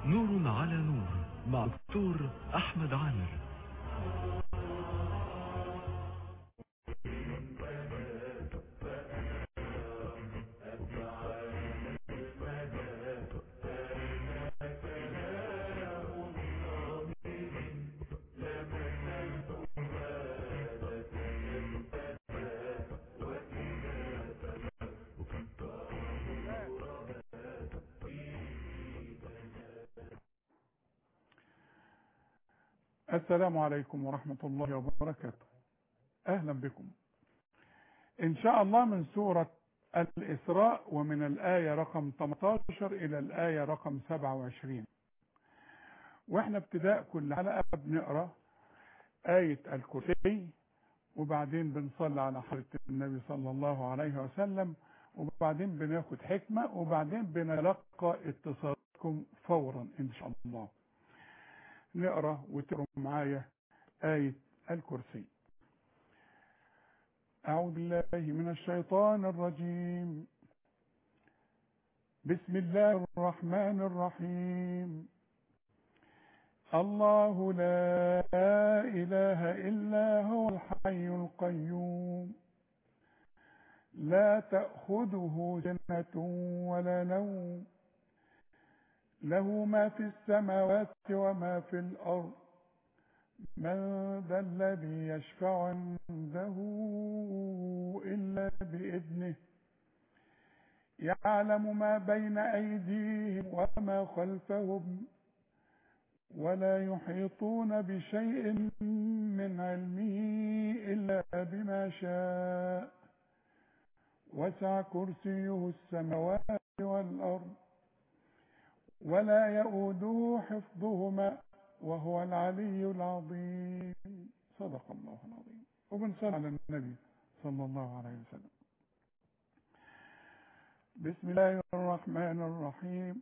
نور على نور مع دكتور أحمد عامر السلام عليكم ورحمة الله وبركاته أهلا بكم إن شاء الله من سورة الإسراء ومن الآية رقم 18 إلى الآية رقم 27 وإحنا ابتداء كل حلقة بنقرأ آية الكرسي وبعدين بنصلي على حضرة النبي صلى الله عليه وسلم وبعدين بناخد حكمة وبعدين بنلقى اتصالاتكم فورا إن شاء الله نقرا وتقروا معايا آية الكرسي أعوذ بالله من الشيطان الرجيم بسم الله الرحمن الرحيم الله لا إله إلا هو الحي القيوم لا تأخذه سنة ولا نوم له ما في السماوات وما في الأرض من ذا الذي يشفع عنده إلا بإذنه يعلم ما بين أيديهم وما خلفهم ولا يحيطون بشيء من علمه إلا بما شاء وسع كرسيه السماوات والأرض ولا يؤوده حفظهما وهو العلي العظيم صدق الله العظيم وبنصلي على النبي صلى الله عليه وسلم بسم الله الرحمن الرحيم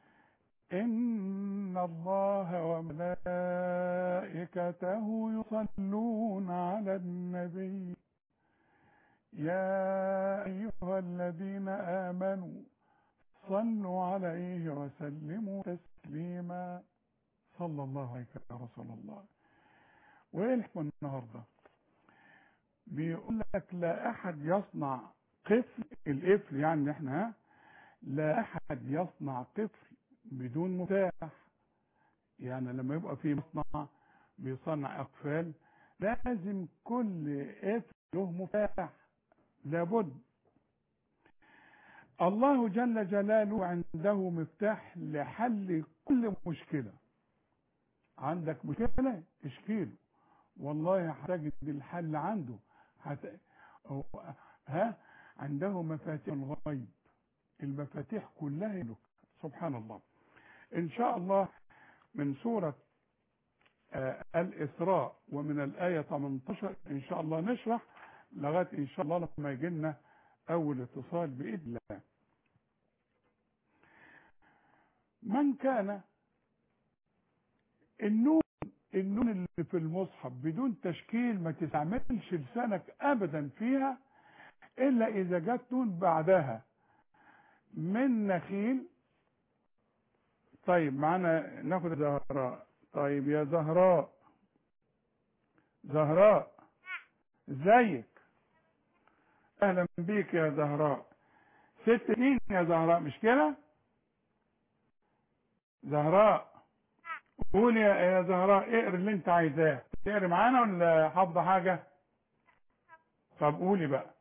إن الله وملائكته يصلون على النبي يا أيها الذين آمنوا صلوا عليه وسلموا تسليما صلى الله عليك يا رسول الله وايه الحكم النهارده بيقول لك لا احد يصنع قفل القفل يعني احنا ها لا احد يصنع قفل بدون مفتاح يعني لما يبقى في مصنع بيصنع اقفال لازم كل قفل له مفتاح لابد الله جل جلاله عنده مفتاح لحل كل مشكلة عندك مشكلة اشكيله والله هتجد الحل عنده هت... ها عنده مفاتيح الغيب المفاتيح كلها يملك سبحان الله ان شاء الله من سورة آه الإسراء ومن الآية 18 إن شاء الله نشرح لغاية إن شاء الله لما يجي لنا أول اتصال بإذن الله من كان النون النون اللي في المصحف بدون تشكيل ما تستعملش لسانك ابدا فيها الا اذا جت نون بعدها من نخيل طيب معانا ناخد زهراء طيب يا زهراء زهراء ازيك اهلا بيك يا زهراء ست سنين يا زهراء مش كده زهراء قولي يا يا زهراء اقري اللي انت عايزاه تقري معانا ولا حافظه حاجه طب قولي بقى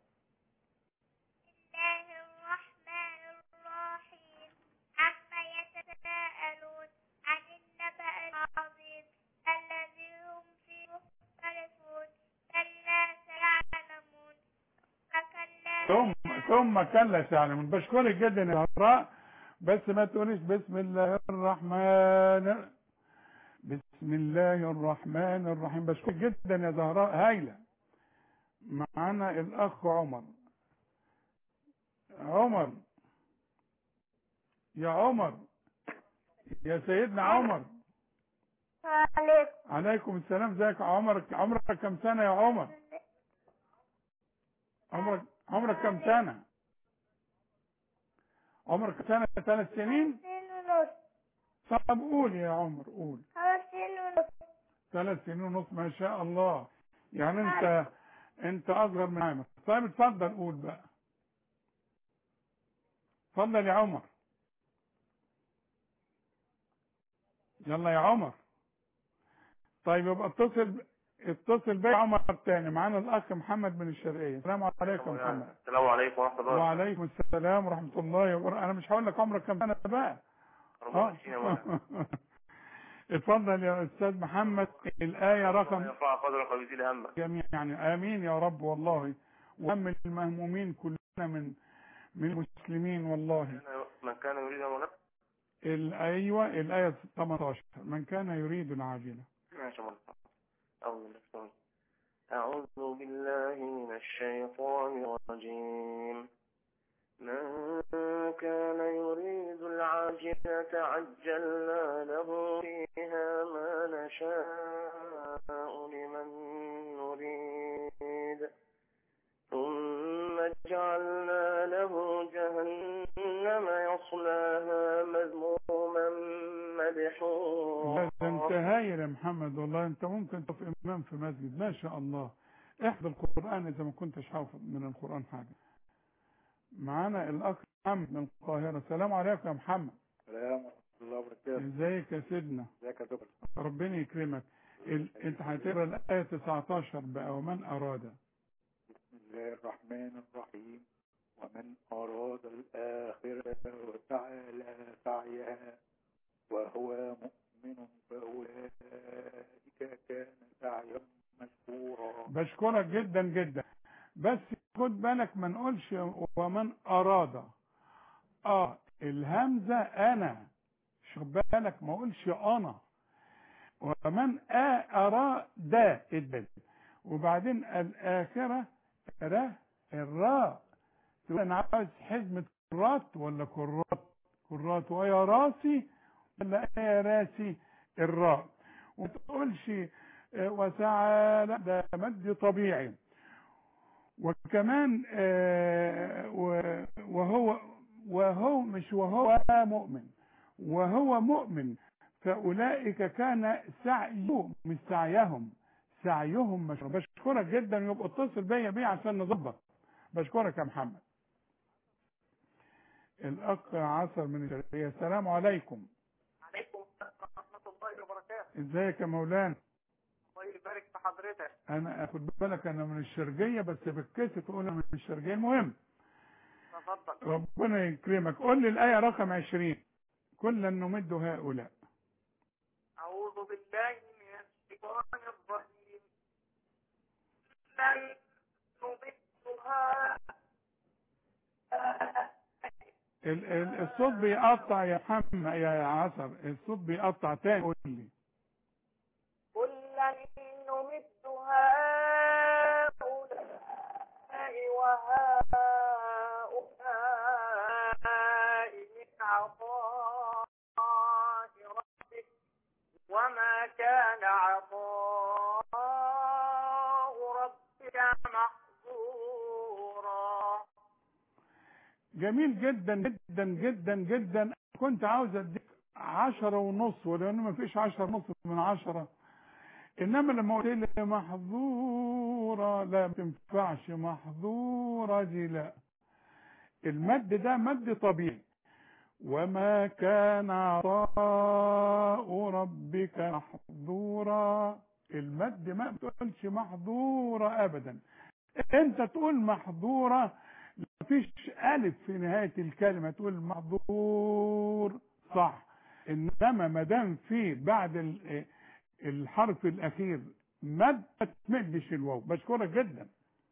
الله الرحمن الرحيم عما يتساءلون عن النبأ العظيم الذي هم فيه مختلفون كلا سيعلمون فكلا ثم ثم كلا تعلمون بشكرك جدا يا زهراء بس ما تقوليش بسم الله الرحمن بسم الله الرحمن الرحيم بشكرك جدا يا زهراء هايله معانا الاخ عمر عمر يا عمر يا سيدنا عمر عليكم عليكم السلام ازيك يا عمر عمرك كم سنه يا عمر عمرك عمرك كم سنه عمرك سنه ثلاث سنين سنين ونص طب قول يا عمر قول خمس سنين ونص ثلاث سنين ونص ما شاء الله يعني انت انت اصغر من عامر طيب اتفضل قول بقى اتفضل يا عمر يلا يا عمر طيب يبقى اتصل اتصل بيا عمر تاني معانا الاخ محمد من الشرقيه السلام عليكم يا محمد السلام عليكم ورحمة الله وعليكم السلام ورحمه الله وبركاته انا مش هقول لك عمرك كم سنه بقى ربنا اه يشفينا ويعافينا. اتفضل يا استاذ محمد الايه رقم يرفع قدرك ويزيل همك جميع يعني امين يا رب والله وهم المهمومين كلنا من من المسلمين والله من كان يريد مولانا ال- ايوه الايه 18 من كان يريد العاجله ماشي مولانا أعوذ بالله أعوذ بالله من الشيطان الرجيم من كان يريد العاجلة عجلنا له فيها ما نشاء لمن نريد ثم جعلنا له جهنم يصلاها مذموما لا مدحورا ده انت هايل يا محمد والله انت ممكن تبقى امام في مسجد ما شاء الله احفظ القران اذا ما كنتش حافظ من القران حاجه معانا الاخ محمد من القاهره السلام عليكم يا محمد السلام ورحمة الله وبركاته ازيك يا سيدنا ازيك يا دكتور ربنا يكرمك ال... انت هتقرا الايه 19 بقى ومن اراد بسم الله الرحمن الرحيم ومن أراد الآخرة وسعى لها سعيها وهو مؤمن فأولئك كان سعيهم مشكورا بشكرك جدا جدا بس خد بالك ما نقولش ومن اراد اه الهمزه انا خد بالك ما اقولش انا ومن آ اراد الدال وبعدين الاخره را الراء تقول انا عاوز حزمه كرات ولا كرات كرات ويا راسي ولا يا راسي الراء وما تقولش آه، وسعى لا ده مد طبيعي وكمان آه، و- وهو وهو مش وهو مؤمن وهو مؤمن فأولئك كان سعيهم مش سعيهم سعيهم مش بشكرك جدا يبقى اتصل بيا بيه عشان نظبط بشكرك يا محمد الأخ عصر من الشرقية السلام عليكم عليكم السلام ورحمة الله وبركاته ازيك يا مولانا الله يبارك في حضرتك انا اخد بالك انا من الشرقية بس بتكسف تقول انا من الشرقية المهم تفضل ربنا يكرمك قول لي الآية رقم 20 كلا نمد هؤلاء أعوذ بالله من الشيطان الرجيم لن نمدها ال- ال- الصوت بيقطع يا محمد يا عصر الصوت بيقطع تاني قول لي كلا نمد هؤلاء وهؤلاء من عطاء ربك وما كان عطاء ربك محظورا جميل جدا جدا جدا جدا كنت عاوز اديك عشرة ونص ولانه ما فيش عشرة ونص من عشرة انما لما قلت لي محظورة لا ما تنفعش محظورة دي لا المد ده مد طبيعي وما كان عطاء ربك محظورا المد ما بتقولش محظورة ابدا انت تقول محظورة مفيش ألف في نهاية الكلمة تقول محظور صح إنما ما دام في بعد ال- الحرف الأخير مد ما تمدش الواو بشكرك جدا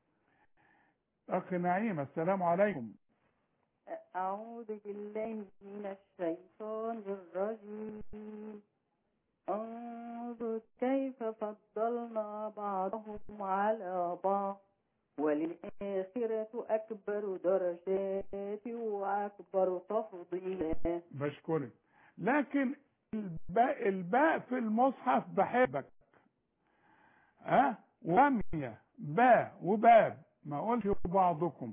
أخ نعيم السلام عليكم أعوذ بالله من الشيطان الرجيم انظر كيف فضلنا بعضهم على بعض وللآخرة أكبر درجات وأكبر تفضيلا بشكرك لكن الباء, الباء في المصحف بحبك ها ومية باء وباب ما اقولش بعضكم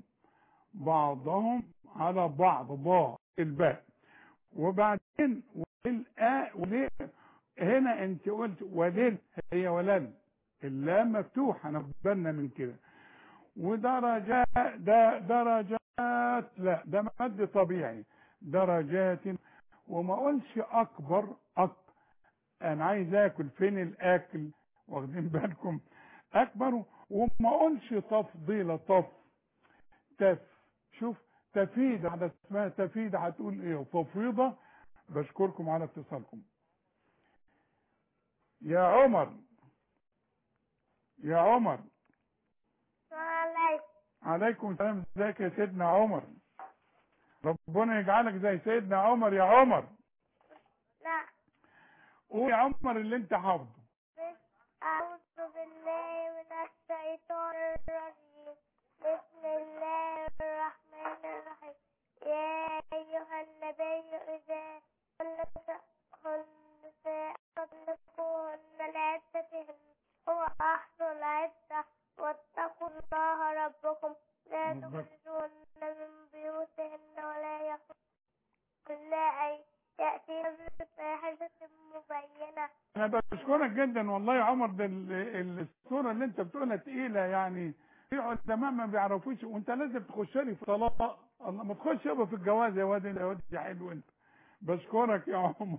بعضهم على بعض ضاء الباء وبعدين والآ وليه هنا انت قلت ولل هي ولل اللام مفتوحة ناخد بالنا من كده ودرجات ده درجات لا ده مد طبيعي درجات وما اقولش اكبر اكبر انا عايز اكل فين الاكل واخدين بالكم اكبر وما اقولش تفضيلة طف تف شوف تفيدة على اسمها تفيدة هتقول ايه وتفيضة بشكركم على اتصالكم يا عمر يا عمر عليكم عليكم السلام ازيك يا سيدنا عمر ربنا يجعلك زي سيدنا عمر يا عمر لا قول يا عمر اللي انت حافظه أعوذ بالله من الشيطان الرجيم بسم الله الرحمن الرحيم يا أيها النبي إذا طلقتن فطلقوهن لعدتهن هو أحصوا العدة واتقوا الله ربكم لا ربك. تخرجوهن من بيوتهن ولا يخرجن إلا أن يأتين بفاحشة مبينة انا بشكرك جدا والله يا عمر ده ال- ال- الصوره اللي انت بتقولها تقيله يعني في علماء ما بيعرفوش وانت لازم تخش لي في طلاق الله ما تخش يابا في الجواز يا واد يا واد يا حلو انت بشكرك يا عمر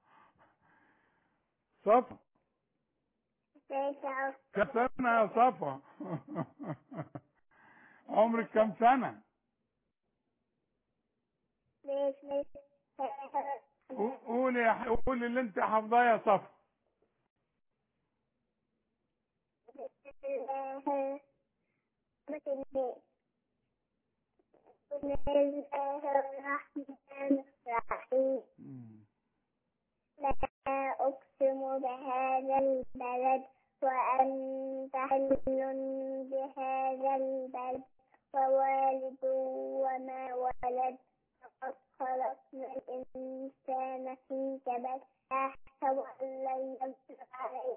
صفا ازيك يا كم سنه يا صفا عمرك كم سنه بسم الله قول يا ح- قول اللي انت حافظاه يا صفا بسم الله بسم الله بسم الله الرحمن الرحيم لا أقسم بهذا البلد وأنت حل بهذا البلد ووالد وما ولد لقد خلقنا الإنسان في كبد أحسب أن لن يمسك عليه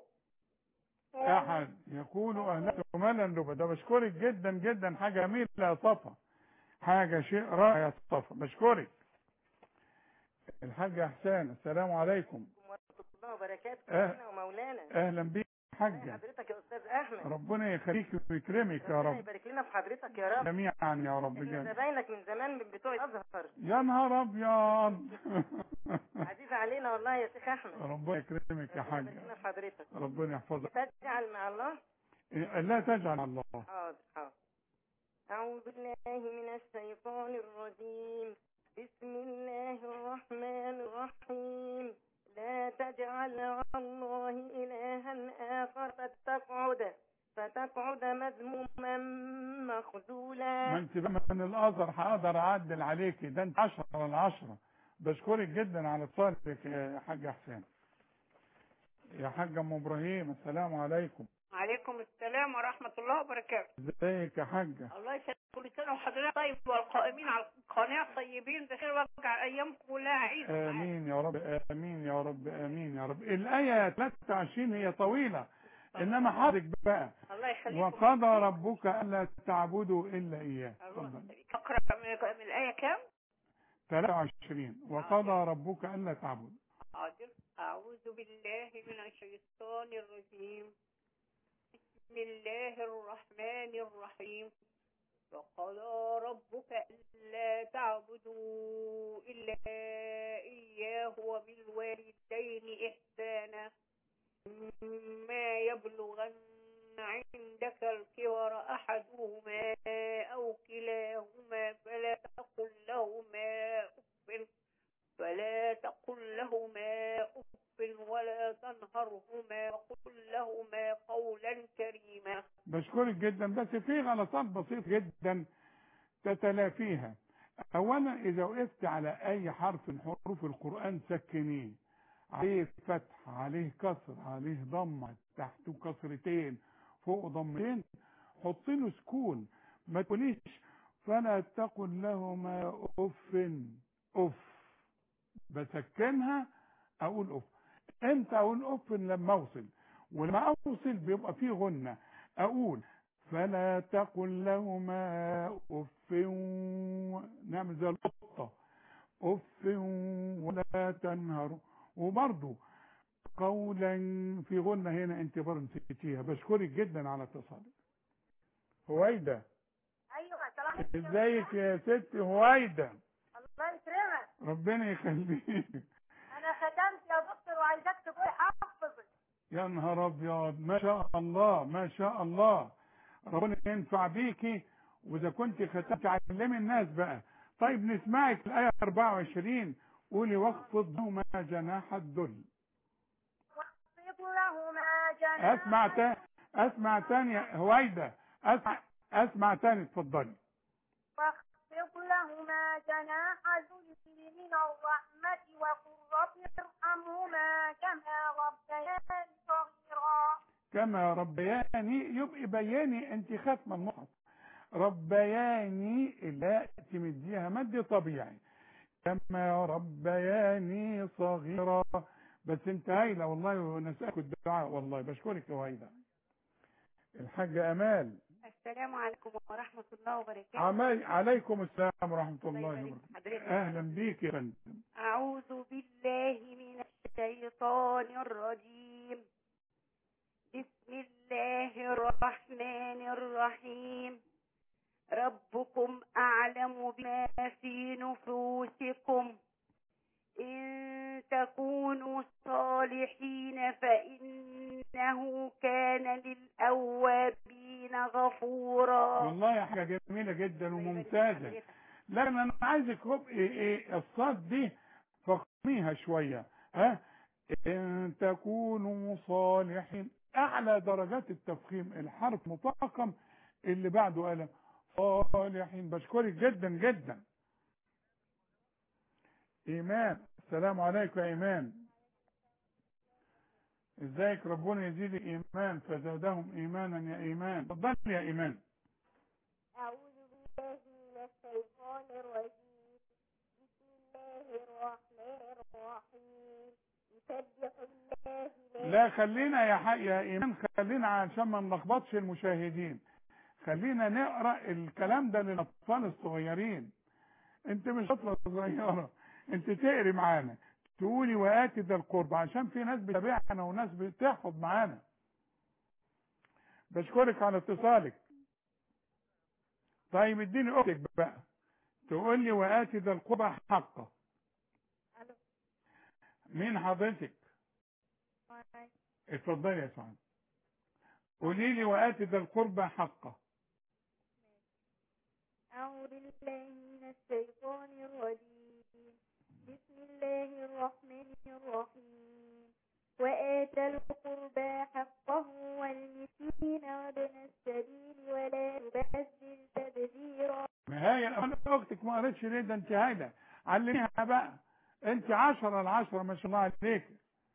احد يقول اهلا مالا لبا ده بشكرك جدا جدا حاجه جميله يا صفا حاجه شيء رائع يا صفا بشكرك الحاج احسان السلام عليكم ورحمة الله وبركاته أه. سيدنا ومولانا اهلا بيك يا ازي حاجه حضرتك يا استاذ احمد ربنا يخليك ويكرمك يا ربنا رب يبارك لنا في حضرتك يا رب جميعا يا رب احنا جميعا زباينك من زمان من بتوع الازهر يا نهار ابيض عزيز علينا والله يا شيخ احمد ربنا يكرمك يا ربنا يبارك حاجه لنا في حضرتك ربنا يحفظك تجعل مع الله لا تجعل الله حاضر حاضر أعوذ بالله من الشيطان الرجيم بسم الله الرحمن الرحيم لا تجعل مع الله إلها آخر فتقعد فتقعد مذموما ما مخذولا انت بقى من الازهر هقدر اعدل عليكي ده انت 10 على 10 بشكرك جدا على اتصالك يا حاج حسين يا حاج ام ابراهيم السلام عليكم عليكم السلام ورحمة الله وبركاته ازيك يا حاجه الله يسلمك كل سنة وحضرتك طيب والقائمين على القناة طيبين بخير وارجع أيامكم كلها عيد امين يا رب امين يا رب امين يا رب الايه 23 هي طويله انما حضرتك بقى الله يخليك وقضى ربك الا تعبدوا الا اياه اتفضل. أقرأ من من الآية كام؟ 23 وقضى ربك الا تعبدوا حاضر أعوذ بالله من الشيطان الرجيم بسم الله الرحمن الرحيم وقضى ربك ألا تعبدوا إلا إياه وبالوالدين إحسانا ما يبلغن عندك الكبر أحدهما أو كلاهما فلا تقل لهما أف فلا تقل لهما أف ولا تنهرهما وقل لهما قولا كريما بشكرك جدا بس في غلطات بسيطة جدا تتلافيها اولا اذا وقفت على اي حرف من حروف القرآن سكنيه عليه فتح عليه كسر عليه ضمة تحته كسرتين فوق ضمتين حط له سكون ما تقوليش فلا تقل لهما اف اف بسكنها اقول اف امتى اقول اف لما اوصل ولما اوصل بيبقى فيه غنة اقول فلا تقل لهما اف و- نعمل زي القطة اف ولا تنهر وبرضه قولا في غنة هنا انت برضه نسيتيها بشكرك جدا على اتصالك هويدا ايوه سلام عليكم. ازيك يا ست هويدا الله يكرمك ربنا يخليك انا ختمت يا دكتور وعايزاك تقول حافظ يا نهار ابيض ما شاء الله ما شاء الله ربنا ينفع بيكي واذا كنت ختمت علمي الناس بقى طيب نسمعك الايه 24 قولي واخفض لهما جناح الذل واخفض لهما جناح اسمع تاني اسمع تاني يا هويدا اسمع اسمع تاني اتفضلي واخفض لهما جناح ذل من الرحمة وقل رب ارحمهما كما ربياني صغيرا كما ربياني يبقى بياني انت ختمه المصحف ربياني لا تمديها مد طبيعي كما ربياني صغيرا بس انت هايله والله ونسألك الدعاء والله بشكرك يا هايله الحاجة امال السلام عليكم ورحمة الله وبركاته عمال عليكم السلام ورحمة الله الله يبارك وبركاته في حضرتك. اهلا بيك يا فندم أعوذ بالله من الشيطان الرجيم بسم الله الرحمن الرحيم ربكم أعلم بما في نفوسكم إن تكونوا صالحين فإنه كان للأوابين غفورا والله حاجة جميلة جدا وممتازة لكن انا عايزك تبقي ايه الصاد دي فخميها شوية ها ان تكونوا صالحين اعلى درجات التفخيم الحرف مفخم اللي بعده قلم صالحين بشكرك جدا جدا ايمان السلام عليكم يا ايمان ازيك ربنا يزيد ايمان فزادهم ايمانا يا ايمان اتفضلي يا ايمان أعوذ بالله من الشيطان الرجيم بسم الله الرحمن الرحيم يسبح الله لا خلينا يا حق يا ايمان خلينا عشان ما نلخبطش المشاهدين خلينا نقرا الكلام ده للاطفال الصغيرين انت مش طفله صغيره انت تقري معانا تقولي واتي ذا القرب عشان في ناس بتتابعنا وناس بتحفظ معانا بشكرك على اتصالك طيب اديني اختك بقى تقول لي واتي ذا القربى حقه مين حضرتك اتفضلي يا سعاد قولي لي واتي ذا القربى حقه أعوذ بالله من الشيطان الرجيم بسم الله الرحمن الرحيم وآتى القربى حقه والمسكين وابن السبيل ولا تبذل تبذيرا ما هي انا اختك ما قريتش ليه ده انت هايله علميها بقى انت عشرة العشرة ما شاء الله عليك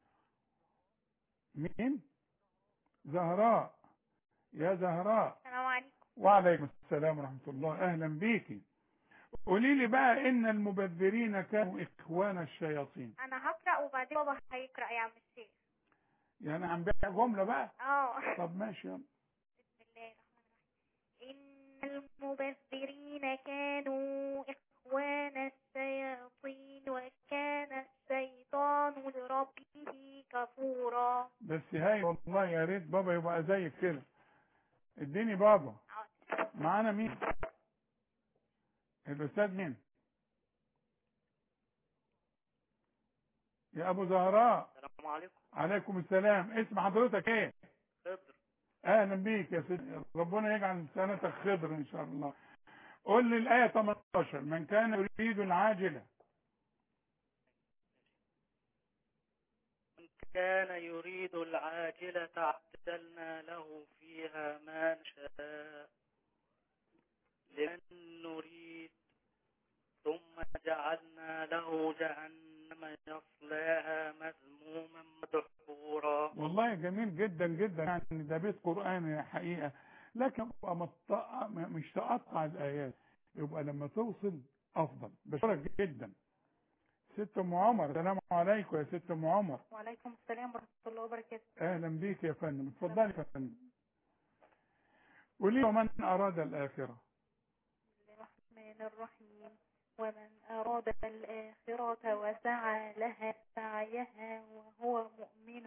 مين زهراء يا زهراء السلام عليكم وعليكم السلام ورحمة الله اهلا بيكي قولي لي بقى ان المبذرين كانوا اخوان الشياطين انا هقرا وبعدين بابا هيقرا يا عم الشيخ يعني عم بيع جملة بقى اه طب ماشي يلا بسم الله الرحمن الرحيم إن المبذرين كانوا إخوان الشياطين وكان الشيطان لربه كفورا بس هاي والله يا ريت بابا يبقى زيك كده اديني بابا معانا مين الاستاذ مين يا ابو زهراء السلام عليكم عليكم السلام اسم حضرتك ايه خضر اهلا بيك يا سيدي ربنا يجعل سنتك خضر ان شاء الله قول لي الايه 18 من كان يريد العاجله من كان يريد العاجلة عجلنا له فيها ما نشاء لمن نريد ثم جعلنا له جهنم يصلاها مذموما مدحورا والله جميل جدا جدا يعني ده بيت قرآن حقيقة لكن يبقى متق- مش تقطع الآيات يبقى لما توصل أفضل بشكرك جدا ست أم عمر السلام عليكم يا ست أم عمر وعليكم السلام ورحمة الله وبركاته أهلا بيك يا فندم اتفضلي يا فندم قولي ومن أراد الآخرة الرحمن الرحيم ومن أراد الآخرة وسعى لها سعيها وهو مؤمن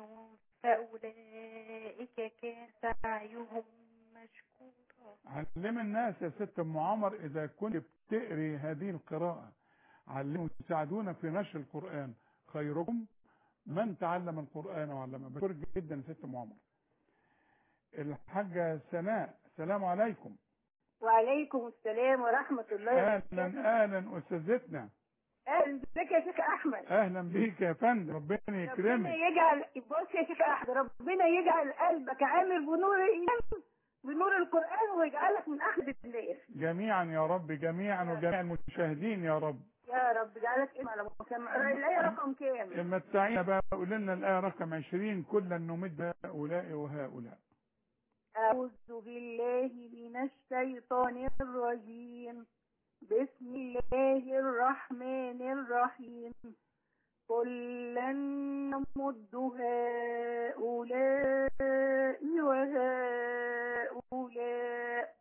فأولئك كان سعيهم مشكورا علم الناس يا ست ام عمر اذا كنت بتقري هذه القراءة علموا تساعدونا في نشر القرآن خيركم من تعلم القرآن وعلمه بشكرك جدا يا ست ام عمر الحاجة سناء السلام عليكم وعليكم السلام ورحمة الله اهلا اهلا استاذتنا اهلا بك يا شيخ احمد اهلا بيك يا فندم ربنا ربنا يكرمك يجعل بص يا شيخ احمد ربنا يجعل قلبك عامر بنور الايمان بنور القرآن ويجعلك من احمد الناس جميعا يا رب جميعا وجميع المشاهدين يا رب يا رب جعلك إيه على مسمى الآية رقم كام متعينا بقى قول لنا الآية رقم 20 كلا نمد هؤلاء وهؤلاء أعوذ بالله من الشيطان الرجيم بسم الله الرحمن الرحيم كلا نمد هؤلاء وهؤلاء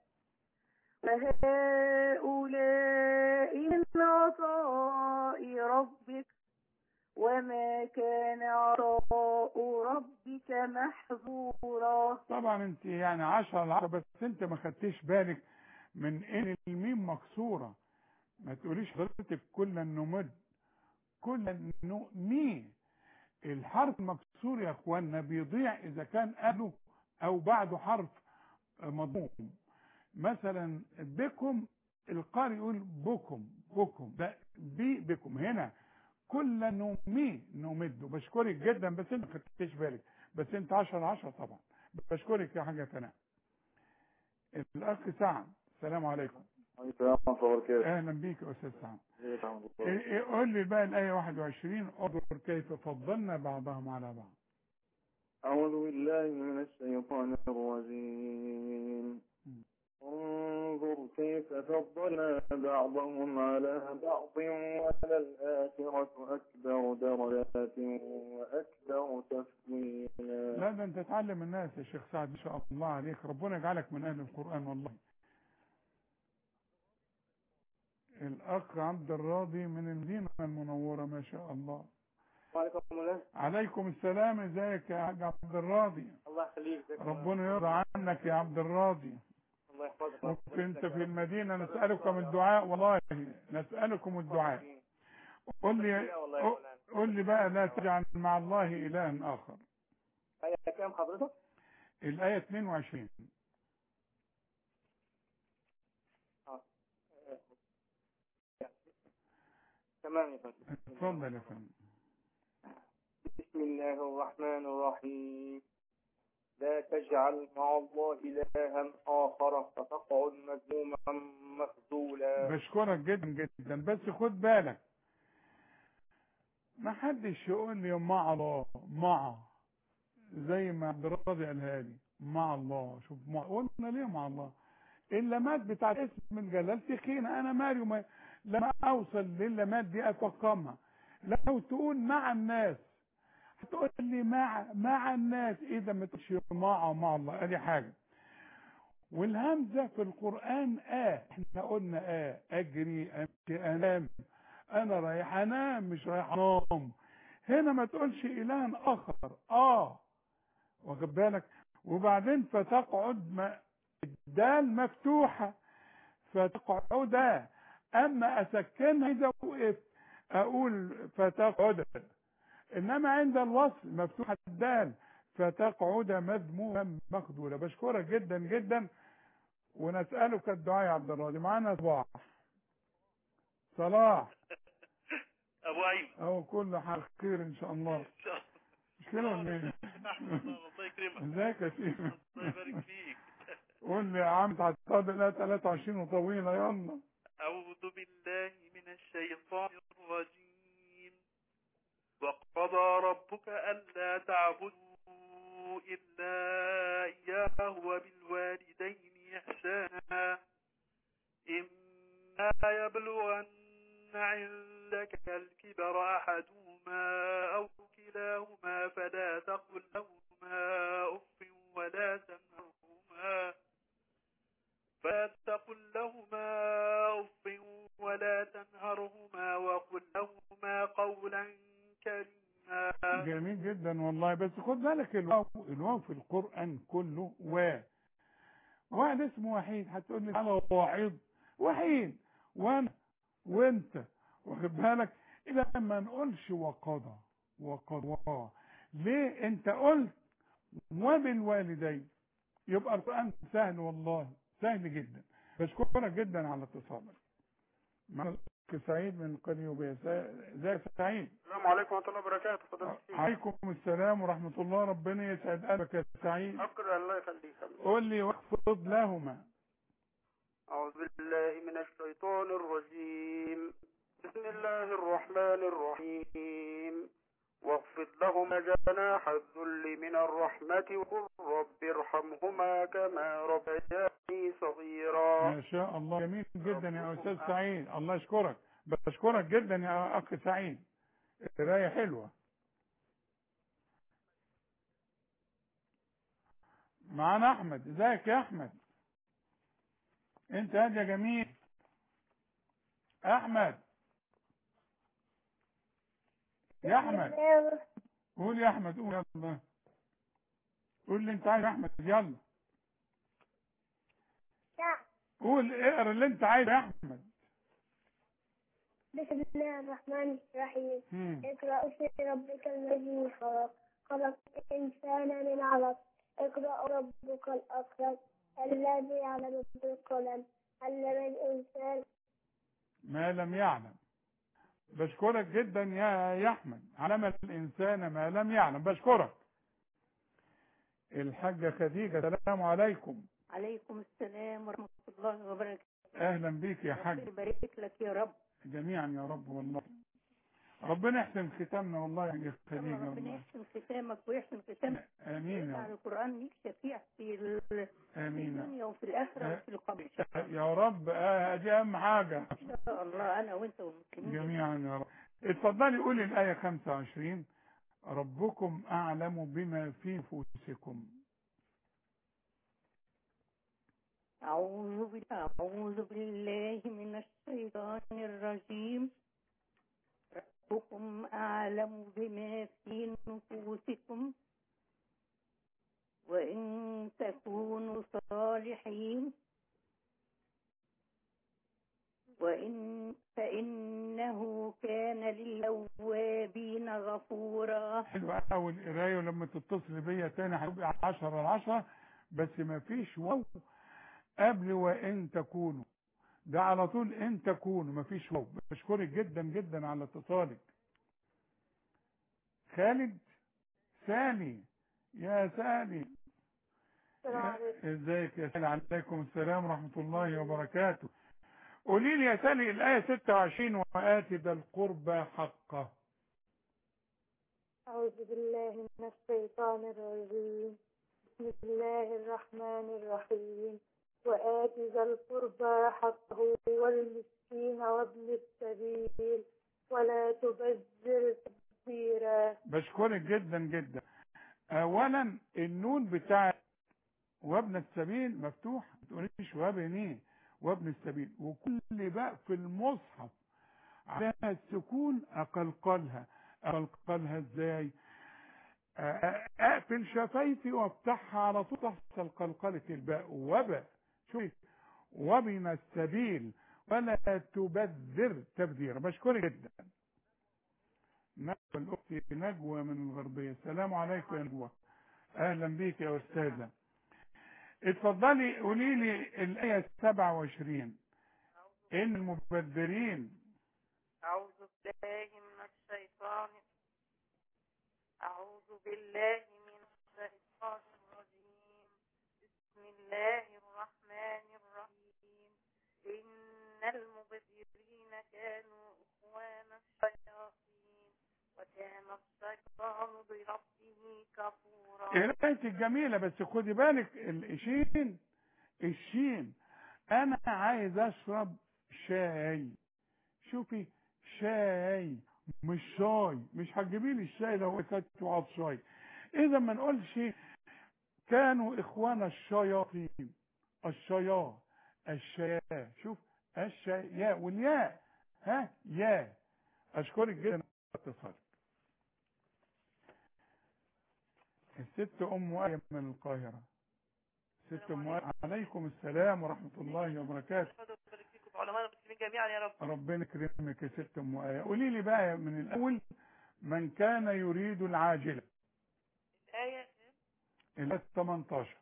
وهؤلاء من عطاء ربك وما كان عطاء ربك محظورا طبعا انت يعني 10 على 10 بس انت ما خدتيش بالك من ان الميم مكسورة ما تقوليش حضرتك كلا نمد كلا نؤمي الحرف المكسور يا اخوانا بيضيع اذا كان قبله او بعده حرف مضموم مثلا بكم القارئ يقول بكم بكم ده بي بكم هنا كل نومي نمده بشكرك جدا بس انت ما خدتش بالك بس انت 10 10 طبعا بشكرك يا حاجه ثانيه الاخ سعد السلام عليكم السلام ورحمة الله وبركاته اهلا بيك يا استاذ سعد ازيك يا عم دكتور إيه- إيه قول لي بقى الايه 21 انظر كيف فضلنا بعضهم على بعض أعوذ بالله من الشيطان الرجيم انظر كيف فضلنا بعضهم على بعض وللآخرة أكبر درجات وأكبر تفضيلا لا ده انت تعلم الناس يا شيخ سعد ان شاء الله عليك ربنا يجعلك من اهل القران والله الاخ عبد الراضي من المدينه المنوره ما شاء الله وعليكم السلام عليكم السلام ازيك يا حاج عبد الراضي الله يخليك ازيك ربنا يرضى عنك يا عبد الراضي الله يحفظك وانت في المدينه نسالكم الدعاء والله نسالكم الدعاء قل لي قل لي بقى لا تجعل مع الله الها اخر آية كام حضرتك؟ الايه 22 تمام يا فندم اتفضل يا فندم بسم الله الرحمن الرحيم لا تجعل مع الله إلها آخر فتقعد مذموما مخذولا بشكرك جدا جدا بس خد بالك ما حدش يقول لي مع الله مع زي ما عبد الراضي قالها لي مع الله شوف مع قلنا ليه مع الله اللمات بتاعت اسم الجلال تخينة انا مالي وما لما اوصل للمات دي افقمها لو تقول مع الناس هتقول لي مع مع الناس اذا ما تقولش مع مع الله ادي حاجه والهمزه في القران اه احنا قلنا اه اجري امشي انام انا رايح انام مش رايح انام هنا ما تقولش اله اخر اه واخد بالك وبعدين فتقعد ما الدال مفتوحه فتقعد اما اسكنها اذا وقفت اقول فتقعد انما عند الوصل مفتوحه الدال فتقعد مذموما مخذولا بشكرك جدا جدا ونسالك الدعاء يا عبد الراضي معانا صباح صلاح ابو ايمن او كل حال خير ان شاء الله مش كده ولا ايه؟ الله يكرمك ازيك يا سيدي الله يبارك فيك قول لي يا عم هتصطاد لا 23 وطويله يلا أعوذ بالله من الشيطان الرجيم وقضى ربك ألا تعبدوا إلا إياه وبالوالدين إحسانا إما يبلغن عندك الكبر أحدهما أو كلاهما فلا تقل لهما أف ولا تنهرهما فلا تقل لهما أف ولا تنهرهما جميل جدا والله بس خد بالك الواو الواو في القرآن كله و واحد اسمه وحيد هتقول لي انا وحيد وحيد وانا وانت واخد بالك اذا ما نقولش وقضى وقضى ليه انت قلت وبالوالدين يبقى القرآن سهل والله سهل جدا بشكرك جدا على اتصالك معنا الأخ سعيد من قليوبية ازيك يا سعيد السلام عليكم ورحمة الله وبركاته فضيلة الشيخ عليكم السلام ورحمة الله ربنا يسعد قلبك يا سعيد أقرأ الله يخليك قول لي واخفض لهما أعوذ بالله من الشيطان الرجيم بسم الله الرحمن الرحيم واخفض لهما جناح الذل من الرحمة وقل رب ارحمهما كما ربياني صغيرا ما شاء الله جميل جدا يا أستاذ سعيد الله يشكرك بشكرك جدا يا أخ سعيد قراية حلوة معانا أحمد ازيك يا أحمد انت هاد يا جميل أحمد يا أحمد قول يا أحمد قول يلا قول اللي انت عايز يا أحمد يلا قول اقرا اللي انت عايزه يا أحمد بسم الله الرحمن الرحيم مم. اقرأ اسم ربك الذي خلق خلق الإنسان من علق اقرأ ربك الأكرم الذي علم بالقلم علم الإنسان ما لم يعلم بشكرك جدا يا يا احمد علم الانسان ما لم يعلم بشكرك الحاجه خديجه السلام عليكم عليكم السلام ورحمة الله وبركاته اهلا بيك يا حاج يبارك لك يا رب جميعا يا رب والله ربنا يحسن ختامنا والله يا خديجه ربنا والله يحسن ختامك ويحسن ختامك امين يا على رب القرآن ليك شفيع في ال- في امين الدنيا وفي الآخرة وفي القبر يا رب آه دي اهم حاجه إن شاء الله أنا وأنت والمسلمين جميعا يا رب اتفضلي قولي الآية 25 ربكم أعلم بما في نفوسكم أعوذ بالله أعوذ بالله من الشيطان الرجيم ربكم أعلم بما في نفوسكم وإن تكونوا صالحين وإن فإنه كان للأوابين غفورا حلوة أول قراية ولما تتصل بيا تاني هتبقى 10 على 10 بس ما فيش واو قبل وإن تكونوا ده على طول إن تكونوا ما فيش واو بشكرك جدا جدا على اتصالك خالد سالي يا سالي السلام عليكم ازيك يا سالي عليكم السلام ورحمة الله وبركاته قولي لي يا سالي الآية 26 وآتي ذا القربى حقه أعوذ بالله من الشيطان الرجيم بسم الله الرحمن الرحيم وآت ذا القربى حقه والمسكين وابن السبيل ولا تبذر تبذيرا بشكرك جدا جدا اولا النون بتاع وابن السبيل مفتوح ما تقوليش وابن ايه وابن السبيل وكل بقى في المصحف عليها السكون اقلقلها اقلقلها ازاي آه، اقفل شفايفي وافتحها على طول تحصل قلقلة الباء وبا شوفي وبن السبيل ولا تبذر تبذيرا بشكرك جدا نجوى الأخت نجوى من الغربية السلام عليكم يا نجوى أهلا بيك يا أستاذة اتفضلي قولي لي الآية 27 إن المبذرين أعوذ بالله من الشيطان أعوذ بالله من الشيطان الرجيم بسم الله الرحمن الرحيم إن المبذرين كانوا إخوان الشياطين وكان الشيطان بربه كفورا الآية الجميلة بس خدي بالك الشين الشين أنا عايز أشرب شاي شوفي شاي مش شاي مش هتجيبي لي الشاي لو كنت وعط شاي إذا ما نقولش كانوا إخوان الشياطين الشيا الشيا شوف الشيا والياء ها يا أشكرك جدا على اتصالك الست ام آية من القاهرة ست ام آية عليكم السلام ورحمة الله وبركاته وبارك فيكم علماء المسلمين جميعا يا رب ربنا يكرمك يا ست ام آية قولي لي بقى من الاول من كان يريد العاجلة الآية الى 18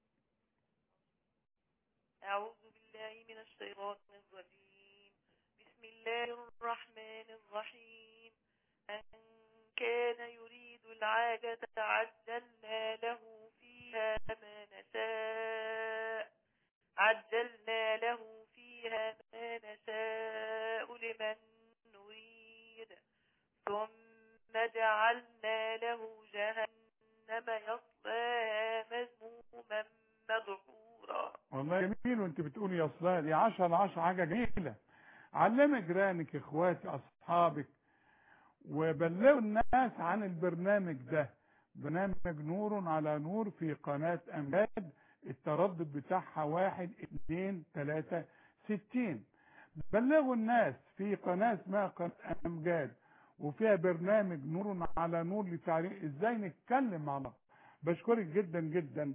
أعوذ بالله من الشيطان الرجيم بسم الله الرحمن الرحيم أن كان يريد العاجة عجلنا له فيها ما نشاء عجلنا له فيها ما نشاء لمن نريد ثم جعلنا له جهنم يصلاها مذموما مدحورا والله جميل وانت بتقولي يا صلاة دي 10 على 10 حاجة جميلة علمي جيرانك اخواتي اصحابك وبلغوا الناس عن البرنامج ده برنامج نور على نور في قناة امجاد التردد بتاعها واحد اتنين تلاتة ستين بلغوا الناس في قناة اسمها قناة امجاد وفيها برنامج نور على نور لتعليم ازاي نتكلم مع بعض بشكرك جدا جدا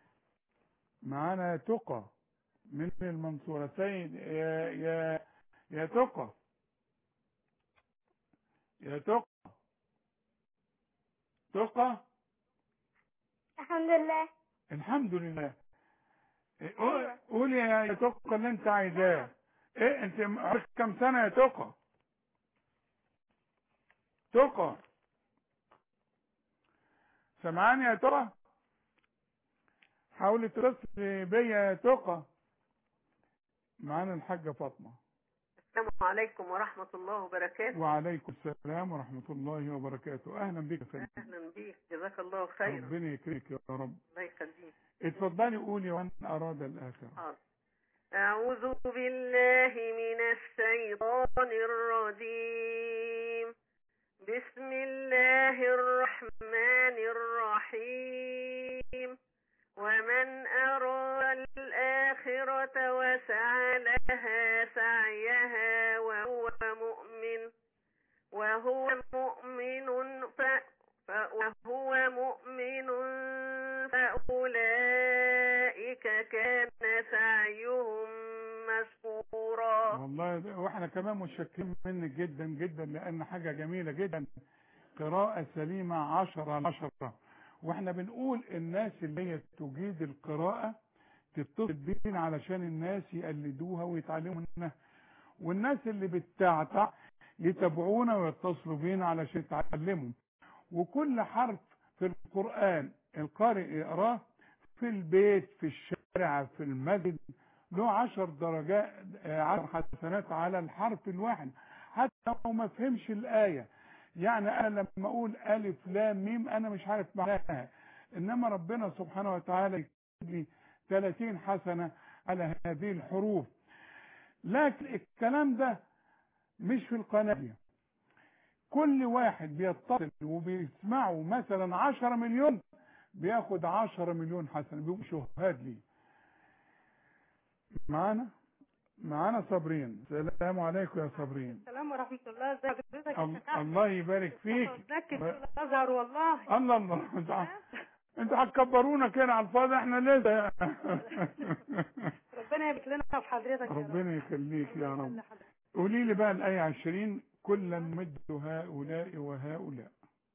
معانا تقى من المنصورة سيد يا يا يا تقى يا تقى تقى الحمد لله الحمد لله إيه، قول- قولي يا تقى اللي انت عايزاه ايه انت عندك كام سنة يا تقى تقى سمعاني يا تقى حاولي تتصلي بيا يا تقى معانا الحاجة فاطمة السلام عليكم ورحمة الله وبركاته وعليكم السلام ورحمة الله وبركاته أهلا بك يا فندم أهلا بيك جزاك الله خيرا ربنا يكرمك يا رب الله يخليك اتفضلي قولي وأن أراد الآخرة حاضر أعوذ بالله من الشيطان الرجيم بسم الله الرحمن الرحيم ومن أراد الآخرة وسعى لها سعيها وهو مؤمن وهو مؤمن ف... ف... وهو مؤمن فأولئك كان سعيهم مشكورا والله ده- واحنا كمان متشكرين منك جدا جدا لأن حاجة جميلة جدا قراءة سليمة عشرة على عشرة واحنا بنقول الناس اللي هي تجيد القراءة تتصل بينا علشان الناس يقلدوها ويتعلموا منها والناس اللي بتعتع يتابعونا ويتصلوا بينا علشان يتعلموا وكل حرف في القرآن القارئ يقراه في البيت في الشارع في المسجد له عشر درجات آه، عشر حسنات على الحرف الواحد حتى لو ما فهمش الآية يعني أنا لما أقول ألف لام ميم أنا مش عارف معناها إنما ربنا سبحانه وتعالى يكتب لي 30 حسنة على هذه الحروف لكن الكلام ده مش في القناة دي. كل واحد بيتصل وبيسمعه مثلا 10 مليون بياخد 10 مليون حسنة بيبقوا شهاد لي معانا معانا صابرين السلام عليكم يا صابرين السلام ورحمة الله ازي حضرتك يا ال- شيخ أحمد؟ الله يبارك فيك ازيك في الازهر والله الله الله انتوا ع- انتوا هتكبرونا كده على الفاضي احنا لسه ربنا يبارك لنا في حضرتك يا رب ربنا يخليك يا رب قولي لي بقى الآية 20 كلا نمد هؤلاء وهؤلاء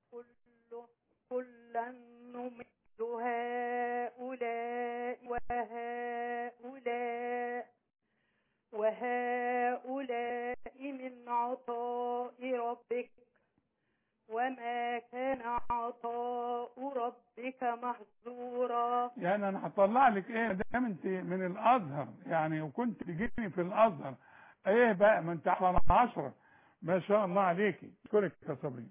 كلا نمد هؤلاء وهؤلاء وهؤلاء من عطاء ربك وما كان عطاء ربك محظورا يعني انا هطلع لك ايه دام انت من الازهر يعني وكنت تجيني في الازهر ايه بقى ما انت على عشرة ما شاء الله عليكي اشكرك يا صبري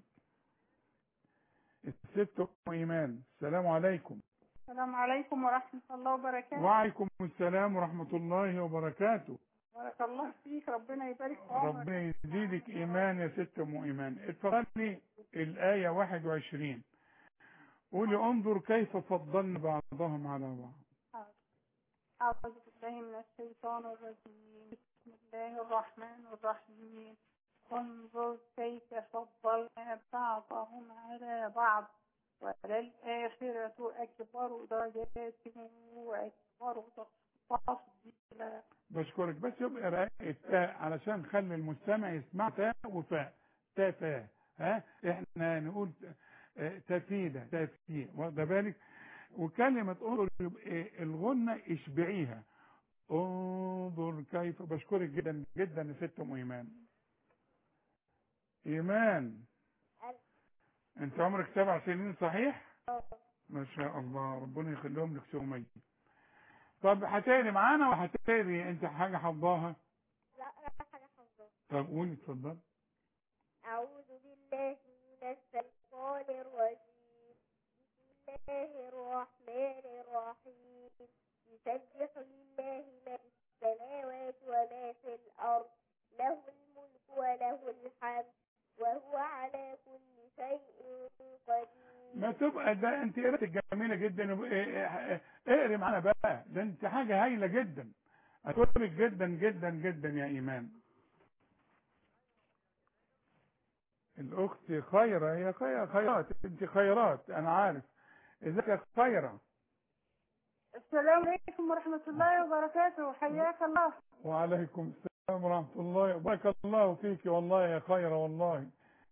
الست ام ايمان السلام عليكم السلام عليكم ورحمة الله وبركاته وعليكم السلام ورحمة الله وبركاته بارك الله فيك ربنا يبارك في عمرك ربنا يزيدك ايمان يا ست ام ايمان اتفضلي الايه 21 قولي انظر كيف فضلنا بعضهم على بعض أعوذ بالله من الشيطان الرجيم بسم الله الرحمن الرحيم انظر كيف فضلنا بعضهم على بعض وللآخرة أكبر درجات وأكبر تفضيلا بشكرك بس يبقى رأي التاء علشان نخلي المستمع يسمع تاء وفاء تاء فاء ها احنا نقول آه، تفيدة تفيد واخده بالك وكلمة انظر يبقى الغنة اشبعيها انظر كيف بشكرك جدا جدا يا ست ام ايمان ايمان انت عمرك سبع سنين صحيح ما شاء الله ربنا يخليهم لك سمية طب هتقري معانا ولا هتقري انت حاجة حفظاها لا لا حاجة حافظة طب قولي اتفضل أعوذ بالله من الشيطان الرجيم بسم الله الرحمن الرحيم يسبح لله ما في السماوات وما في الأرض له الملك وله الحمد وهو على كل شيء قدير ما تبقى ده انت قريتك جميلة جدا وب- اه- اه- اقري معانا بقى ده انت حاجة هايلة جدا اشكرك جدا جدا جدا يا ايمان الاخت خيرة هي خيرة خيرات انت خيرات انا عارف ازيك يا خيرة السلام عليكم ورحمة الله وبركاته حياك الله وعليكم السلام ورحمة الله وبارك الله فيك والله يا خيرة والله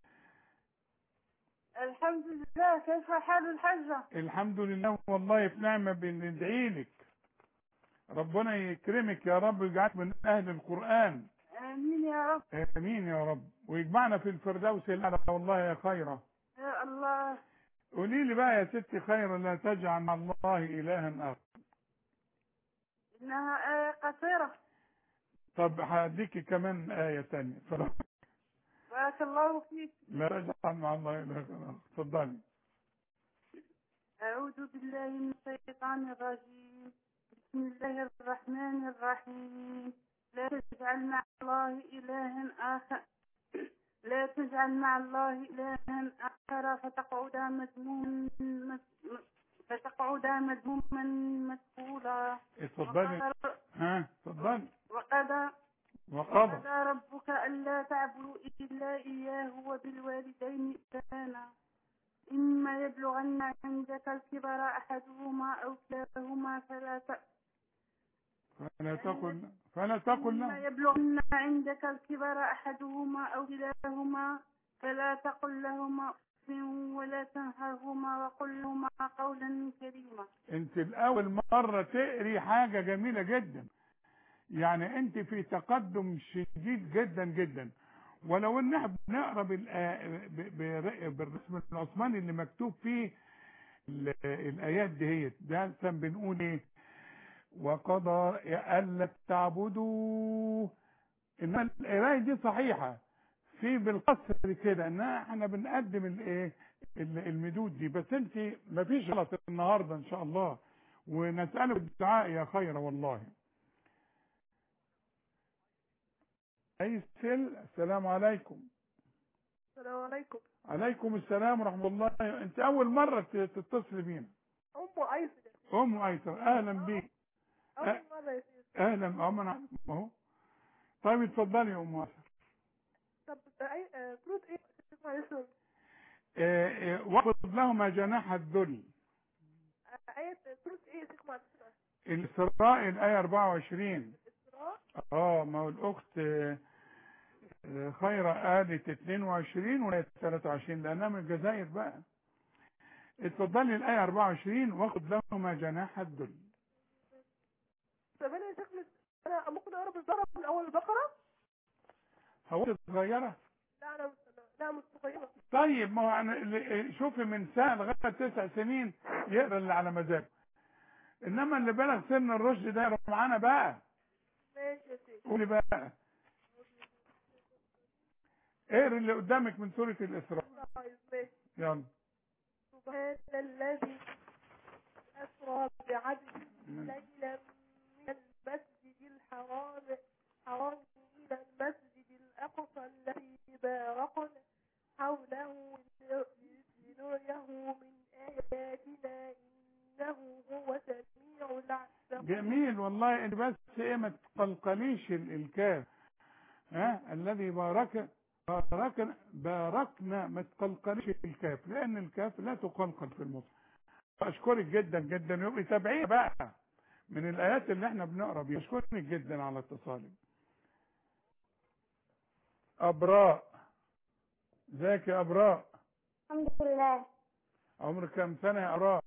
الحمد لله كيف حال الحجة الحمد لله والله في نعمة بندعي لك ربنا يكرمك يا رب ويجعلك من اهل القرآن آمين يا رب امين يا رب ويجمعنا في الفردوس الاعلى والله يا خيرة يا الله قولي لي بقى يا ستي خيرة لا تجعل مع الله الها اخر إنها آية قصيرة طب هديكي كمان آية تانية ف- بارك الله فيك لا تجعل مع الله الها اخر اتفضلي أعوذ بالله من الشيطان الرجيم بسم الله الرحمن الرحيم لا تجعل مع الله إلها آخر لا تجعل مع الله إلها آخر فتقعد مذموما مس- فتقعد مذموما مسؤولا اتفضلي وقال- ها اتفضلي وقضى وقضى وقضى ربك ألا تعبدوا إلا إياه وبالوالدين إحسانا إما يبلغن عندك الكبر أحدهما أو كلاهما فلا ت... فلا تقل فلا تقل إما له يبلغن عندك الكبر أحدهما أو كلاهما فلا تقل لهما أف ولا تنهرهما وقل لهما قولا كريما انت الاول مرة تقري حاجة جميلة جدا يعني انت في تقدم شديد جدا جدا ولو ان احنا بنقرا بالآ- ب- ب- بالرسم العثماني اللي مكتوب فيه ال- الايات دهيت ده مثلا بنقول ايه وقضى الا تعبدوا انما القرايه دي صحيحه في بالقصر كده ان احنا بنقدم الايه ال- المدود دي بس انت مفيش غلط النهارده ان شاء الله ونسالك الدعاء يا خير والله ايسل السلام عليكم السلام عليكم عليكم السلام ورحمه الله انت اول مره ت- تتصل بينا أم أيسر ام ايسر اهلا بيك أول مرة يا سيدي اهلا اه انا اهو طيب اتفضلي يا ام ايسر طب أي آه، سورة إيه اسمها يسر آه، آه، واخفض لهما جناح الذل آية سورة إيه اسمها الإسراء الآية 24 إسراء اه ما هو الأخت آه، آه، خيرة قالت 22 وهي 23 لأنها من الجزائر بقى اتفضلي الآية 24 واخد لهما جناح الذل طب أنا يا شيخ أنا ممكن أقرا بالظبط من أول البقرة؟ هو أنت صغيرة لا أنا لا مش صغيرة طيب ما هو أنا اللي- شوفي من سنة لغاية تسع سنين يقرا اللي على مزاجه إنما اللي بلغ سن الرشد ده يقرا معانا بقى ماشي يا سيدي قولي بقى اقرا اللي قدامك من سورة الإسراء طيب ماشي يلا سبحان الذي أسرى بعبده ليلا من المسجد الحرام حرام إلى المسجد الأقصى الذي باركنا حوله لنريه من آياتنا إنه هو سميع العليم جميل والله انت بس ايه ما تقلقليش ال- الكاف ها الذي بارك باركنا باركنا ما تقلقلش الكاف لان الكاف لا تقلقل في المصحف اشكرك جدا جدا يبقى تابعين بقى من الايات اللي احنا بنقرا بيها اشكرك جدا على اتصالك ابراء ازيك يا ابراء الحمد لله عمرك كام سنه يا ابراء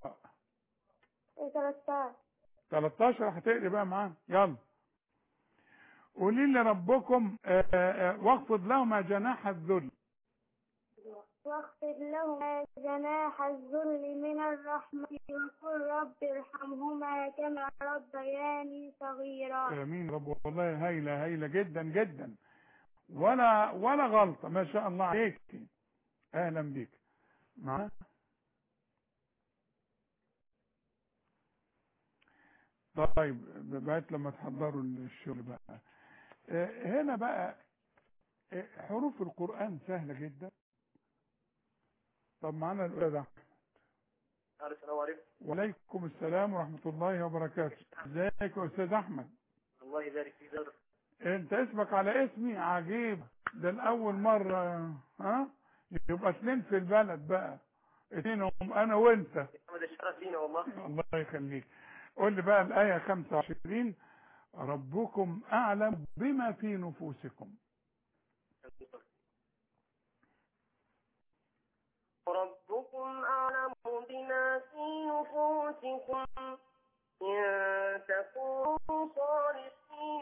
13 13 هتقري بقى معانا يلا قولي لي ربكم آه، آه، واخفض لهما جناح الذل واخفض لهما جناح الذل من الرحمة وقل رب ارحمهما كما ربياني صغيرا امين يا رب والله هايله هايله جدا جدا ولا ولا غلطه ما شاء الله عليك اهلا بيك معانا طيب بقيت لما تحضروا الشغل بقى آه، هنا بقى آه، حروف القرآن سهلة جدا طب معانا الأولى ده السلام عليكم وعليكم السلام ورحمة الله وبركاته ازيك يا أستاذ أحمد الله يبارك فيك زادك انت اسمك على اسمي عجيب ده الأول مرة ها يبقى اتنين في البلد بقى اتنين هم أنا وأنت محمد الشرف لينا والله الله يخليك قول لي بقى الآية 25 ربكم أعلم بما في نفوسكم ربكم أعلم بما في نفوسكم إن تكونوا صالحين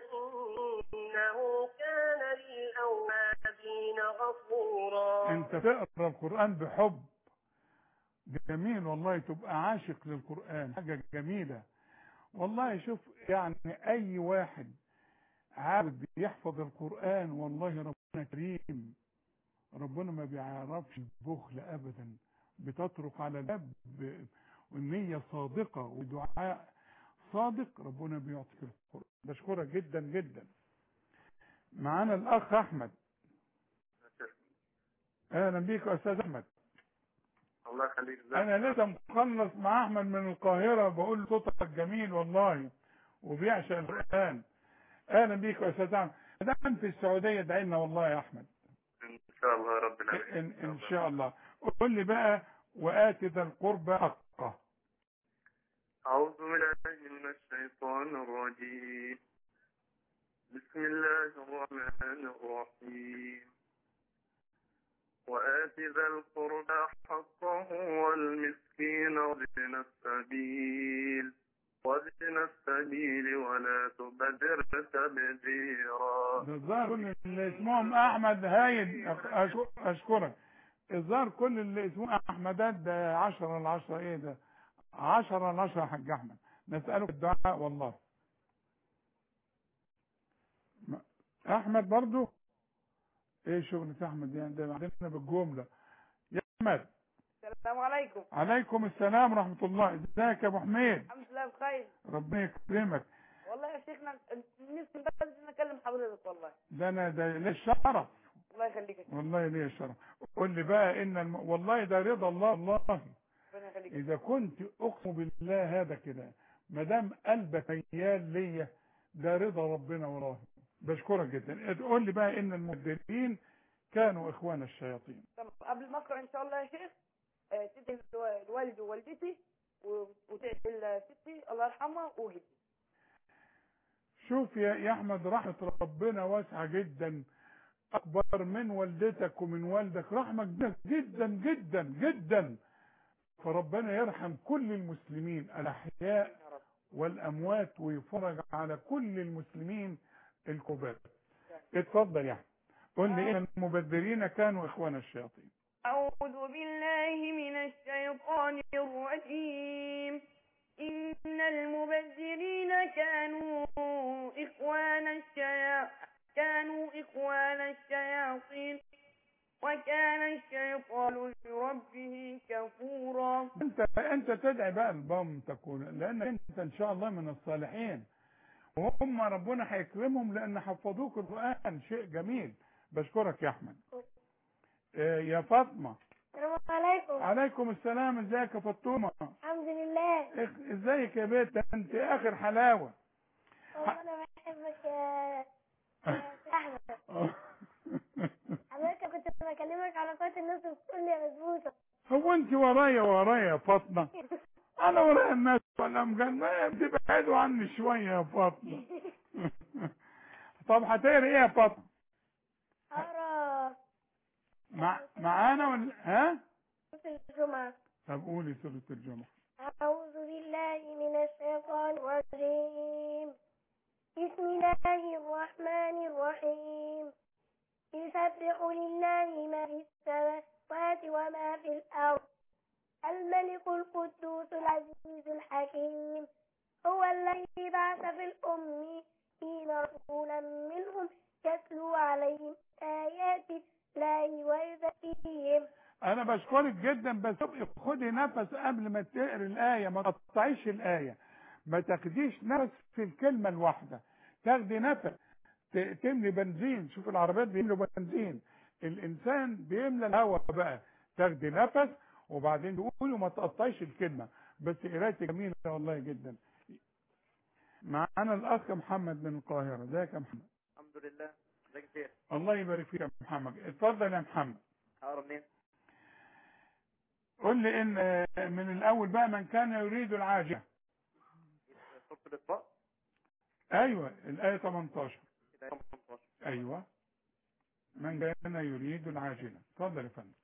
فإنه كان للأوابين غفورا انت تقرا القرآن بحب جميل والله تبقى عاشق للقرآن حاجة جميلة والله شوف يعني اي واحد عاوز بيحفظ القرآن والله ربنا كريم ربنا ما بيعرفش البخل ابدا بتترك على الباب ب- والنية صادقة ودعاء صادق ربنا بيعطيك القرآن بشكرك جدا جدا معانا الاخ احمد اهلا بيك يا استاذ احمد الله يخليك ازيك انا لسه مخلص مع احمد من القاهرة بقول له صوتك جميل والله وبيعشق القرآن اهلا بيك يا استاذ احمد دام في السعودية ادعي لنا والله يا احمد ان شاء الله يا رب العالمين إن, ان شاء الله قول لي بقى وآت ذا القربى حقه أعوذ بالله من الشيطان الرجيم بسم الله الرحمن الرحيم وآت ذا القربى حقه والمسكين وابن السبيل وابن السبيل ولا تبذر تبذيرا ده الظاهر كل اللي اسمهم احمد هايد أش- أش- اشكرك الظاهر كل اللي اسمهم احمدات ده 10 ل 10 ايه ده 10 ل 10 يا حاج احمد نسأله الدعاء والله ما- احمد برضو ايه شغلة احمد يعني ده عندنا بالجملة يا احمد السلام عليكم عليكم السلام ورحمة الله ازيك يا ابو حميد الحمد لله بخير ربنا يكرمك والله يا شيخنا نفسي بس ان اكلم حضرتك والله ده انا ده ليه الشرف الله يخليك يا شيخ. والله ليه الشرف قول لي بقى ان الم... والله ده رضا الله الله ربنا يخليك اذا كنت اقسم بالله هذا كده ما دام قلبك ميال ليا ده رضا ربنا والله بشكرك جدا تقول لي بقى ان المبدلين كانوا اخوان الشياطين طب قبل ما اقرا ان شاء الله يا شيخ آه، تدعي الو- الوالد ووالدتي و- وتدعي ستي الله يرحمها وجدي شوف يا يا احمد رحمة ربنا واسعة جدا اكبر من والدتك ومن والدك رحمة كبيرة جدا جدا جدا فربنا يرحم كل المسلمين الاحياء والاموات ويفرج على كل المسلمين الكبار اتفضل يا احمد قل لي ان المبذرين كانوا اخوان الشياطين أعوذ بالله من الشيطان الرجيم إن المبذرين كانوا إخوان الشيا كانوا إخوان الشياطين وكان الشيطان لربه كفورا انت انت تدعي بقى البام تكون لان انت ان شاء الله من الصالحين وهم ربنا هيكرمهم لان حفظوك القران شيء جميل بشكرك يا احمد اه يا فاطمه السلام عليكم عليكم السلام ازيك يا فطومه الحمد لله اخ- ازيك يا بيت انت اخر حلاوه وانا بحبك يا يا احمد حضرتك كنت بكلمك على قناة الناس بتقول لي يا مظبوطة هو انت ورايا ورايا يا فاطمه انا ورايا الناس ولا مجال ما بتبعدوا عني شويه يا فاطمه طب هتقري ايه يا فاطمه أقرأ مع معانا ولا ها سورة الجمعة طب قولي سوره الجمعه أعوذ بالله من الشيطان الرجيم بسم الله الرحمن الرحيم يسبح لله ما في السماوات وما في الأرض الملك القدوس العزيز الحكيم هو الذي بعث في الأميين رسولا منهم يتلو عليهم آيات الله ويزكيهم انا بشكرك جدا بس خدي نفس قبل ما تقري الايه ما تقطعيش الايه ما تاخديش نفس في الكلمه الواحده تاخدي نفس ت- تملي بنزين شوف العربيات بيملوا بنزين الانسان بيملى الهواء بقى تاخدي نفس وبعدين تقولي وما تقطعيش الكلمه بس قرايتك جميله والله جدا معانا الاخ محمد من القاهره ازيك يا محمد الحمد لله ازيك يا شيخ الله يبارك فيك يا محمد اتفضل يا محمد هقرا منين قل لي ان من الاول بقى من كان يريد العاجله سوره الاطفاء ايوه الايه 18 كده 18 ايوه من كان يريد العاجله اتفضل يا فندم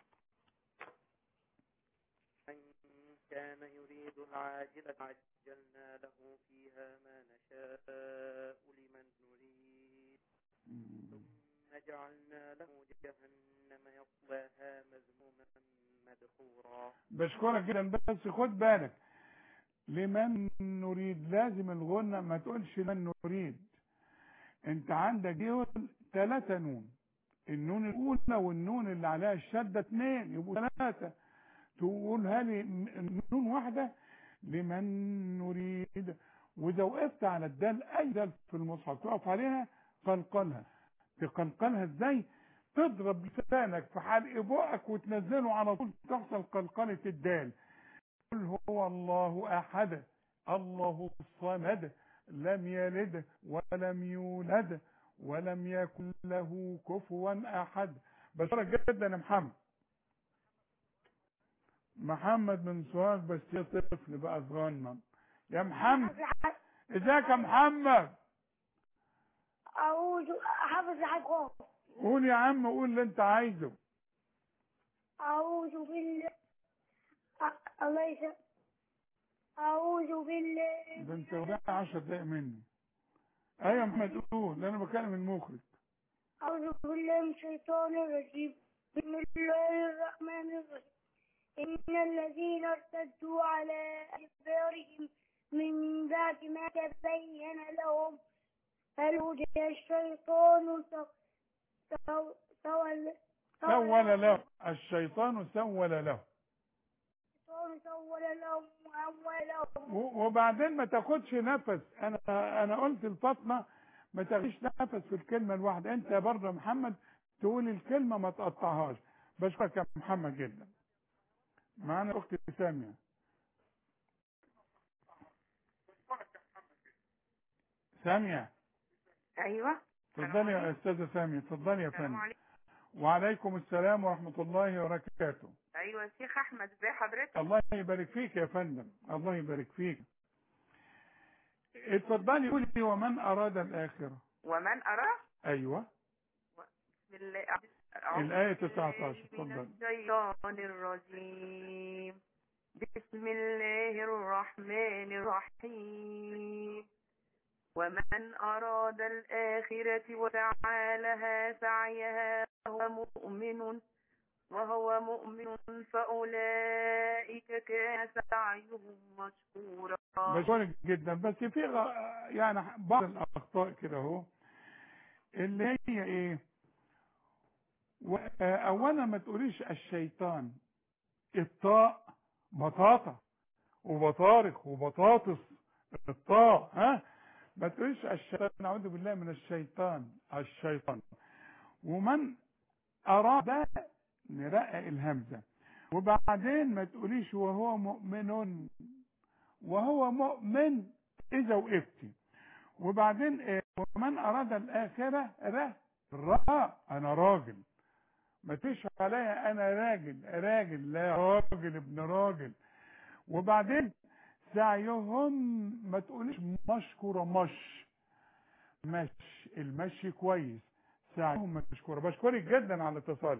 من كان يريد العاجلة عجلنا له فيها ما نشاء لمن نريد ثم جعلنا له جهنم يصلاها مذموما مدحورا بشكرك جدا بس خد بالك لمن نريد لازم الغنى ما تقولش من نريد انت عندك دي ثلاثة نون النون الاولى والنون اللي عليها الشدة اتنين يبقوا ثلاثة تقولها لي م- نون واحدة لمن نريد واذا وقفت على الدال اي دال في المصحف تقف عليها قلقلها تقلقلها ازاي تضرب لسانك في حلق بقك وتنزله على طول تحصل قلقلة الدال قل هو الله احد الله الصمد لم يلد ولم يولد ولم يكن له كفوا احد بشكرك جدا يا محمد محمد من سوهاج بس يا طفل بقى صغنن يا محمد ازيك يا محمد أعوذ حافظ حقه قول يا عم قول اللي انت عايزه أعوذ بالله أ- الله يسلمك أعوذ بالله ده انت وضع 10 دقايق مني ايوه يا محمد قول ده انا بكلم المخرج أعوذ بالله من الشيطان الرجيم بسم الله الرحمن الرحيم إن الذين ارتدوا على أدبارهم من بعد ما تبين لهم الهدى الشيطان سو- سو- سول سول له الشيطان سول له الشيطان سول لهم وأموالهم و- وبعدين ما تاخدش نفس انا انا قلت لفاطمه ما تاخدش نفس في الكلمه الواحده انت برضه يا محمد تقول الكلمه ما تقطعهاش بشكرك يا محمد جدا معانا اختي ساميه ساميه ايوه اتفضلي يا استاذه ساميه اتفضلي يا السلام فندم عليكم وعليكم السلام ورحمه الله وبركاته ايوه يا شيخ احمد ازي حضرتك الله يبارك فيك يا فندم الله يبارك فيك اتفضلي قولي ومن اراد الاخره ومن ارى ايوه بسم الله أعوذ الآية 19 من اتفضل الشيطان الرجيم بسم الله الرحمن الرحيم ومن أراد الآخرة وسعى لها سعيها وهو مؤمن وهو مؤمن فأولئك كان سعيهم مشكورا بشكرك جدا بس في غ- يعني بعض الاخطاء كده اهو اللي هي ايه و- آه، اولا ما تقوليش الشيطان الطاء بطاطا وبطارخ وبطاطس الطاء ها ما تقوليش الشيطان نعوذ بالله من الشيطان الشيطان ومن اراد نرقق الهمزه وبعدين ما تقوليش وهو مؤمن وهو مؤمن اذا وقفتي وبعدين إيه؟ ومن اراد الاخره ره الراء انا راجل ما تش عليا انا راجل راجل لا راجل ابن راجل وبعدين سعيهم ما تقوليش مشكورة مش مش المشي كويس سعيهم مشكورة بشكرك جدا على اتصالك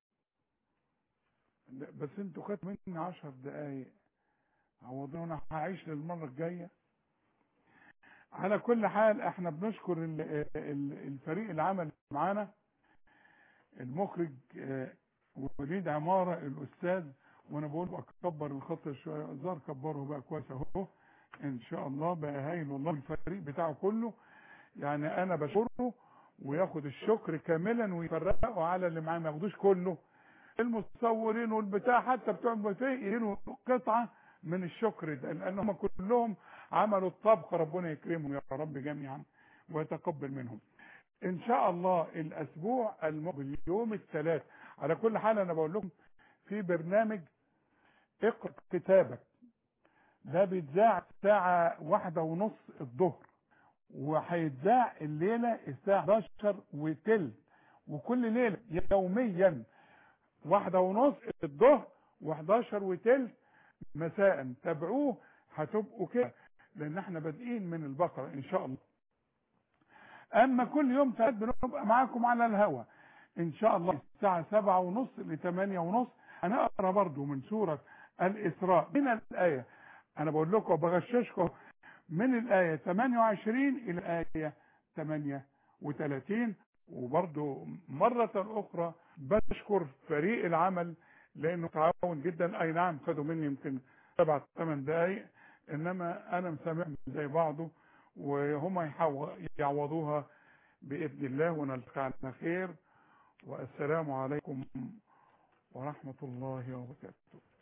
بس انتوا خدت مني عشر دقايق عوضوني انا هعيش للمرة الجاية على كل حال احنا بنشكر ال- ال- الفريق العمل معانا المخرج آه، وليد عمارة الأستاذ وأنا بقول بقى كبر الخط شوية الظاهر كبره بقى كويس أهو إن شاء الله بقى هايل والله الفريق بتاعه كله يعني أنا بشكره وياخد الشكر كاملا ويفرقه على اللي معاه ما ياخدوش كله المصورين والبتاع حتى بتوع البوفيه يدينوا قطعة من الشكر ده لأن هم كلهم عملوا الطبخ ربنا يكرمهم يا رب جميعا ويتقبل منهم ان شاء الله الاسبوع المقبل يوم الثلاث على كل حال انا بقول لكم في برنامج اقرا كتابك ده بيتذاع الساعة واحدة ونص الظهر وهيتذاع الليلة الساعة 11 وتلت وكل ليلة يوميا واحدة ونص الظهر و11 وتلت مساء تابعوه هتبقوا كده لان احنا بادئين من البقرة ان شاء الله اما كل يوم ثلاث بنبقى معاكم على الهوا ان شاء الله الساعة سبعة ونص لثمانية ونص هنقرا برضو من سورة الاسراء من الاية انا بقول لكم بغششكم من الاية 28 الى الاية 38 وبرضو مرة اخرى بشكر فريق العمل لانه تعاون جدا اي نعم خدوا مني يمكن سبع ثمان دقايق انما انا مسامحهم زي بعضه وهم يحو- يعوضوها باذن الله ونلقى على خير والسلام عليكم ورحمه الله وبركاته